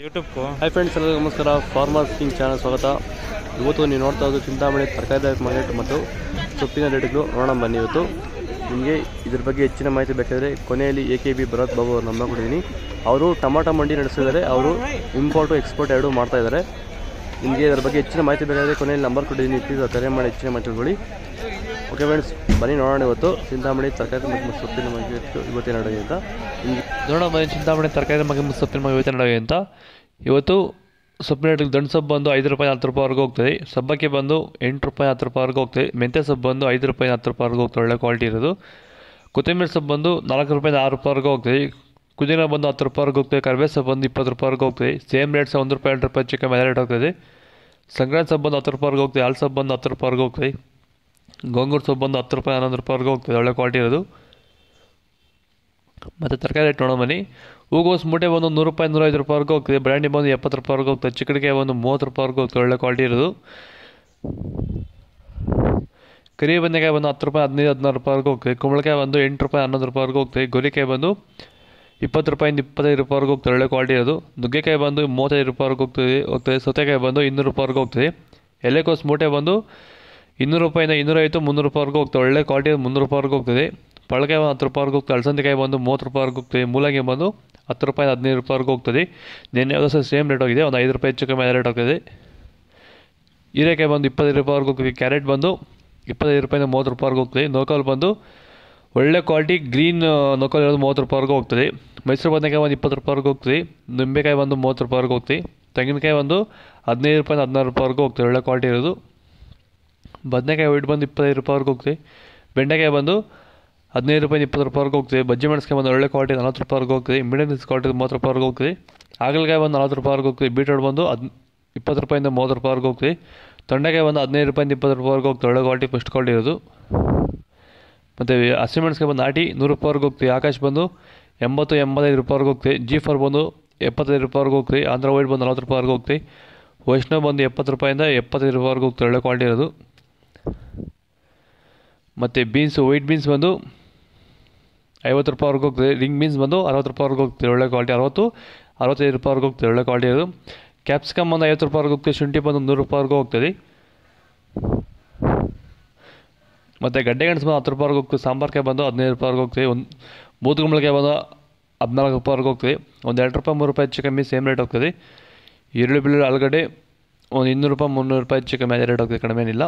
ಯೂಟ್ಯೂಬ್ಗೂ hi friends ಎಲ್ಲರಿಗೂ ನಮಸ್ಕಾರ farmers king channel ಸ್ವಾಗತ ಇವತ್ತು ನೀವು ನೋಡ್ತಾ ಇರೋದು ಚಿಂತಾಮಣಿ ತರಕಾರಿ ಮಾರ್ಕೆಟ್ ಮತ್ತು ಸೊಪ್ಪಿನ ರೇಟ್ಗಳು ನೋಡೋಣ ಬನ್ನಿ ಇವತ್ತು ನಿಮಗೆ ಇದ್ರ ಬಗ್ಗೆ ಹೆಚ್ಚಿನ ಮಾಹಿತಿ ಬೇಕಾದರೆ ಕೊನೆಯಲ್ಲಿ A K B Bharat Babu ಅವ್ರು ನಂಬರ್ ಕೊಟ್ಟಿದ್ದೀನಿ ಅವರು ಟಮಾಟೋ ಮಂಡಿ ನಡೆಸಿದ್ದಾರೆ ಅವರು ಇಂಪೋರ್ಟು ಎಕ್ಸ್ಪೋರ್ಟ್ ಎರಡೂ ಮಾಡ್ತಾ ಇದ್ದಾರೆ ನಿಮಗೆ ಇದರ ಬಗ್ಗೆ ಹೆಚ್ಚಿನ ಮಾಹಿತಿ ಬೇಕಾದರೆ ಕೊನೆಯಲ್ಲಿ ನಂಬರ್ ಕೊಟ್ಟಿದ್ದೀನಿ ಪ್ಲೀಸ್ ಕರೆ ಮಾಡಿ ಹೆಚ್ಚಿನ ಮಾಹಿತಿ ತಿಳ್ಕೊಳ್ಳಿ ಓಕೆ ಫ್ರೆಂಡ್ಸ್ ಬನ್ನಿ ನೋಡೋಣ ಇವತ್ತು ಚಿಂತಾಮಣಿ ತರಕಾರಿ ಮತ್ತು ಸೊಪ್ಪಿನ ಮಾರ್ಕೆಟ್ ಇವತ್ತೇನು ನಡೆಯುತ್ತೆ ಅಂತ ನಿಮಗೆ ನೋಡೋಣ ಬನ್ನಿ ಚಿಂತಾಮಣಿ ತರಕಾರಿ ಮಗ ಮತ್ತು ಸೊಪ್ಪಿನ ಮಗ ಇವತ್ತಿನ ನಡುವೆ ಅಂತ ಇವತ್ತು ಸೊಪ್ಪಿನ ರೇಟಿಗೆ ದಂಡು ಸೊಪ್ಪು ಬಂದು ಐದು ರೂಪಾಯಿ ಹತ್ತು ರೂಪಾಯಿವರೆಗೂ ಹೋಗ್ತದೆ ಸಬ್ಬಕ್ಕೆ ಬಂದು ಎಂಟು ರೂಪಾಯಿ ಹತ್ತು ರೂಪಾಯಿವರೆಗೂ ಹೋಗ್ತದೆ ಮೆಂತ್ಯ ಸೊಪ್ಪು ಬಂದು ಐದು ರೂಪಾಯಿ ಹತ್ತು ರೂಪಾಯಿವರೆಗೂ ಹೋಗ್ತದೆ ಒಳ್ಳೆ ಕ್ವಾಲಿಟಿ ಇರೋದು ಕೊತ್ತಂಬರಿ ಸೊಪ್ಪು ಬಂದು ನಾಲ್ಕು ರೂಪಾಯಿಂದ ಆರು ರೂಪಾಯಿವರೆಗೂ ಹೋಗ್ತದೆ ಕುದಿನ ಬಂದು ಹತ್ತು ರೂಪಾಯಿವರೆಗೂ ಹೋಗ್ತದೆ ಕರಿಬೇವು ಸೊಪ್ಪು ಬಂದು ಇಪ್ಪತ್ತು ರೂಪಾಯಿವರೆಗೂ ಹೋಗ್ತದೆ ಸೇಮ್ ರೇಟ್ ಸಹ ಒಂದು ರೂಪಾಯಿ ಎರಡು ರೂಪಾಯಿ ಚಿಕ್ಕ ಮೇಲೆ ರೇಟ್ ಹೋಗ್ತದೆ ಸಂಕ್ರಾಂತಿ ಸೊಪ್ಪು ಬಂದು ಹತ್ತು ರೂಪಾಯಿವರೆಗೂ ಹೋಗ್ತದೆ ಹಾಲು ಸೊಪ್ಪು ಬಂದು ಹತ್ತು ರೂಪಾಯಿವರೆಗೂ ಹೋಗ್ತದೆ ಗೋಂಗೂರು ಸೊಪ್ಪು ಬಂದು ಹತ್ತು ರೂಪಾಯಿ ಹನ್ನೊಂದು ರೂಪಾಯಿವರೆಗೂ ಹೋಗ್ತದೆ ಒಳ್ಳೆ ಕ್ವಾಲಿಟಿ ಇರೋದು ಮತ್ತು ತರಕಾರಿ ರೇಟ್ ನೋಡೋ ಬನ್ನಿ ಹೂಗೋಸ್ ಮೂಟೆ ಬಂದು ನೂರು ರೂಪಾಯಿ ನೂರೈದು ರೂಪಾಯಿವರೆಗೂ ಹೋಗ್ತದೆ ಬ್ರ್ಯಾಂಡಿ ಬಂದು ಎಪ್ಪತ್ತು ರೂಪಾಯಿವರೆಗೂ ಹೋಗ್ತದೆ ಚಿಕ್ಕಡಿಗೆ ಬಂದು ಮೂವತ್ತು ರೂಪಾಯಿವರೆಗೂ ಹೋಗ್ತದೆ ಒಳ್ಳೆ ಕ್ವಾಲಿಟಿ ಇರೋದು ಕರಿ ಬದನೆಕಾಯಿ ಬಂದು ಹತ್ತು ರೂಪಾಯಿ ಹದಿನೈದು ಹದಿನಾರು ರೂಪಾಯಿವರೆಗೂ ಹೋಗ್ತದೆ ಕುಂಬಳಕಾಯಿ ಬಂದು ಎಂಟು ರೂಪಾಯಿ ಹನ್ನೊಂದು ರೂಪಾಯಿವರೆಗೂ ಹೋಗ್ತದೆ ಗೋರಿಕಾಯಿ ಬಂದು ಇಪ್ಪತ್ತು ರೂಪಾಯಿಂದ ಇಪ್ಪತ್ತೈದು ರೂಪಾಯಿವರೆಗೂ ಹೋಗ್ತದೆ ಒಳ್ಳೆ ಕ್ವಾಲಿಟಿ ಇರೋದು ನುಗ್ಗೆಕಾಯಿ ಬಂದು ಮೂವತ್ತೈದು ರೂಪಾಯಿವರೆಗೂ ಹೋಗ್ತದೆ ಹೋಗ್ತದೆ ಸೌತೆಕಾಯಿ ಬಂದು ಇನ್ನೂರು ರೂಪಾಯಿವರೆಗೂ ಹೋಗ್ತದೆ ಎಲೆಕೋಸ್ ಮೂಟೆ ಬಂದು ಇನ್ನೂರು ರೂಪಾಯಿಂದ ಇನ್ನೂರೈವತ್ತು ಮುನ್ನೂರು ರೂಪಾಯಿವರೆಗೂ ಹೋಗ್ತದೆ ಒಳ್ಳೆ ಕ್ವಾಲಿಟಿ ಮುನ್ನೂರು ರೂಪಾಯಿವರೆಗೂ ಹೋಗ್ತದೆ ಪಳಕಾಯಿ ಒಂದು ಹತ್ತು ರೂಪಾಯಿವರೆಗೂ ಹೋಗ್ತದೆ ಅಲಸಂದಿಕಾಯಿ ಬಂದು ಮೂವತ್ತು ರೂಪಾಯಿವರೆಗೂ ಹೋಗ್ತದೆ ಮೂಲಂಗಿ ಬಂದು ಹತ್ತು ರೂಪಾಯಿ ಹದಿನೈದು ರೂಪಾಯಿವರೆಗೂ ಹೋಗ್ತದೆ ನಿನ್ನೆ ಯಾವುದೋ ಸಹ ಸೇಮ್ ರೇಟ್ ಹೋಗಿದೆ ಒಂದು ಐದು ರೂಪಾಯಿ ಹೆಚ್ಚು ಕಮ್ಮಿ ರೇಟ್ ಹೋಗ್ತದೆ ಹೀರೆಕಾಯಿ ಬಂದು ಇಪ್ಪತ್ತೈದು ರೂಪಾಯಿವರೆಗೂ ಹೋಗ್ತದೆ ಕ್ಯಾರೆಟ್ ಬಂದು ಇಪ್ಪತ್ತೈದು ರೂಪಾಯಿಂದ ಮೂವತ್ತು ರೂಪಾಯಿವರೆಗೂ ಹೋಗ್ತದೆ ನೋಕಲ್ ಬಂದು ಒಳ್ಳೆ ಕ್ವಾಲಿಟಿ ಗ್ರೀನ್ ನೋಕಲ್ ಇರೋದು ಮೂವತ್ತು ರೂಪಾಯಿವರೆಗೂ ಹೋಗ್ತದೆ ಮೈಸೂರು ಬದನೆಕಾಯಿ ಒಂದು ಇಪ್ಪತ್ತು ರೂಪಾಯಿವರೆಗೂ ಹೋಗ್ತದೆ ನಿಂಬೆಕಾಯಿ ಬಂದು ಮೂವತ್ತು ರೂಪಾಯಿವರೆಗೂ ಹೋಗ್ತದೆ ತೆಂಗಿನಕಾಯಿ ಒಂದು ಹದಿನೈದು ರೂಪಾಯಿಂದ ಹದಿನಾರು ರೂಪಾಯಿವರೆಗೂ ಹೋಗ್ತದೆ ಒಳ್ಳೆ ಕ್ವಾಲಿಟಿ ಇರೋದು ಬದನೆಕಾಯಿ ವೈಟ್ ಬಂದು ಇಪ್ಪತ್ತೈದು ರೂಪಾಯಿವರೆಗೂ ಹೋಗ್ತದೆ ಬೆಂಡೆಕಾಯಿ ಬಂದು ಹದಿನೈದು ರೂಪಾಯಿ ಇಪ್ಪತ್ತು ರೂಪಾಯಿವರೆಗೂ ಹೋಗ್ತದೆ ಬಜ್ಜಿ ಮೆಣಸಿಕಾಯಿ ಬಂದು ಒಳ್ಳೆ ಕ್ವಾಲಿಟಿ ನಲ್ವತ್ತು ರೂಪಾಯಿವರೆಗೂ ಹೋಗ್ತದೆ ಮೀಡಿಯಮ್ ಸೈಜ್ ಕ್ವಾಲಿಟಿ ಮೂವತ್ತು ರೂಪಾಯಿವರೆಗೂ ಹೋಗ್ತದೆ ಹಾಗಲಕಾಯಿ ಬಂದು ನಲ್ವತ್ತು ರೂಪಾಯಿವರೆಗೂ ಹೋಗ್ತದೆ ಬೀಟ್ರೋಟ್ ಬಂದು ಹದ್ ಇಪ್ಪತ್ತು ರೂಪಾಯಿಂದ ಮೂವತ್ತು ರೂಪಾಯಿವರೆಗೂ ಹೋಗ್ತದೆ ತೊಂಡೆಕಾಯಿ ಬಂದು ಹದಿನೈದು ರೂಪಾಯಿಂದ ಇಪ್ಪತ್ತು ರೂಪಾಯಿವರೆಗೂ ಹೋಗ್ತದೆ ಒಳ್ಳೆ ಕ್ವಾಲಿಟಿ ಫಸ್ಟ್ ಕ್ವಾಲಿಟಿ ಇರೋದು ಮತ್ತು ಹಸಿಮೆಣಸಿಕಾಯಿ ಬಂದು ನಾಟಿ ನೂರು ರೂಪಾಯಿವರೆಗೂ ಹೋಗ್ತದೆ ಆಕಾಶ್ ಬಂದು ಎಂಬತ್ತು ಎಂಬತ್ತೈದು ರೂಪಾಯಿವರೆಗೂ ಹೋಗ್ತದೆ ಜಿ ಫೋರ್ ಬಂದು ಎಪ್ಪತ್ತೈದು ರೂಪಾಯಿವರೆಗೂ ಹೋಗ್ತದೆ ಆಂಧ್ರ ವೈಟ್ ಬಂದು ನಲ್ವತ್ತು ರೂಪಾಯಿವರೆಗೂ ಹೋಗ್ತದೆ ವೈಷ್ಣವ್ ಬಂದು ಎಪ್ಪತ್ತು ರೂಪಾಯಿಂದ ಎಪ್ಪತ್ತೈದು ರೂಪಾಯಿವರೆಗೂ ಹೋಗ್ತದೆ ಒಳ್ಳೆ ಕ್ವಾಲಿಟಿ ಇರೋದು ಮತ್ತು ಬೀನ್ಸು ವೈಟ್ ಬೀನ್ಸ್ ಬಂದು ಐವತ್ತು ರೂಪಾಯಿವರೆಗೂ ಹೋಗ್ತದೆ ರಿಂಗ್ ಬೀನ್ಸ್ ಬಂದು ಅರವತ್ತು ರೂಪಾಯಿವರೆಗೂ ಹೋಗ್ತದೆ ಒಳ್ಳೆ ಕ್ವಾಲಿಟಿ ಅರವತ್ತು ಅರವತ್ತೈದು ರೂಪಾಯಿವರೆಗೂ ಹೋಗ್ತದೆ ಒಳ್ಳೆ ಕ್ವಾಲಿಟಿ ಇರೋದು ಕ್ಯಾಪ್ಸಿಕಮ್ ಬಂದು ಐವತ್ತು ರೂಪಾಯಿವರೆಗೂ ಹೋಗ್ತದೆ ಶುಂಠಿ ಬಂದು ನೂರು ರೂಪಾಯಿವರೆಗೂ ಹೋಗ್ತದೆ ಮತ್ತು ಗಡ್ಡೆ ಗೆಣಸು ಬಂದು ಹತ್ತು ರೂಪಾಯಿವರೆಗೂ ಹೋಗ್ತದೆ ಸಾಂಬಾರ್ಕಾಯಿ ಬಂದು ಹದಿನೈದು ರೂಪಾಯಿವರೆಗೂ ಹೋಗ್ತದೆ ಒಂದು ಬೂದುಗುಂಬಳಕಾಯಿ ಬಂದು ಹದಿನಾಲ್ಕು ರೂಪಾಯಿವರೆಗೂ ಹೋಗ್ತದೆ ಒಂದು ಎರಡು ರೂಪಾಯಿ ಮೂರು ರೂಪಾಯಿ ಹೆಚ್ಚು ಕಮ್ಮಿ ಸೇಮ್ ರೇಟ್ ಹೋಗ್ತದೆ ಈರುಳ್ಳಿ ಬೆಳ್ಳುಳ್ಳಿ ಆಲೂಗಡ್ಡೆ ಒಂದು ಇನ್ನೂರು ರೂಪಾಯಿ ಮುನ್ನೂರು ರೂಪಾಯಿ ಹೆಚ್ಚು ಕಮ್ಮಿ ಅದೇ ರೇಟ್ ಹೋಗ್ತದೆ ಕಡಿಮೆ ಏನಿಲ್ಲ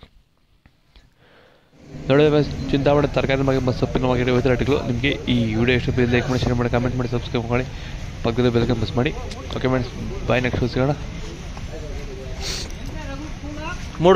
ನೋಡಿದ್ರೆ ಚಿಂತಾಮಣಿ ತರಕಾರಿ ಬಗ್ಗೆ ಮತ್ತು ಸೊಪ್ಪಿನ ಬಗ್ಗೆ ಇವತ್ತು ರೇಟ್ಗಳು ನಿಮಗೆ ಈ ವಿಡಿಯೋ ಎಷ್ಟು ಪ್ಲೀಸ್ ಲೈಕ್ ಮಾಡಿ ಶೇರ್ ಮಾಡಿ ಕಮೆಂಟ್ ಮಾಡಿ ಸಬ್ಸ್ಕ್ರೈಬ್ ಮಾಡಿ ಪಕ್ಕದ ಬೆಲ್ಗೆ ಮಿಸ್ ಮಾಡಿ ಓಕೆ ಫ್ರೆಂಡ್ಸ್ ಬಾಯ್ ನೆಕ್ಸ್ಟ್ ಸಿಗೋಣ ಮೂಡು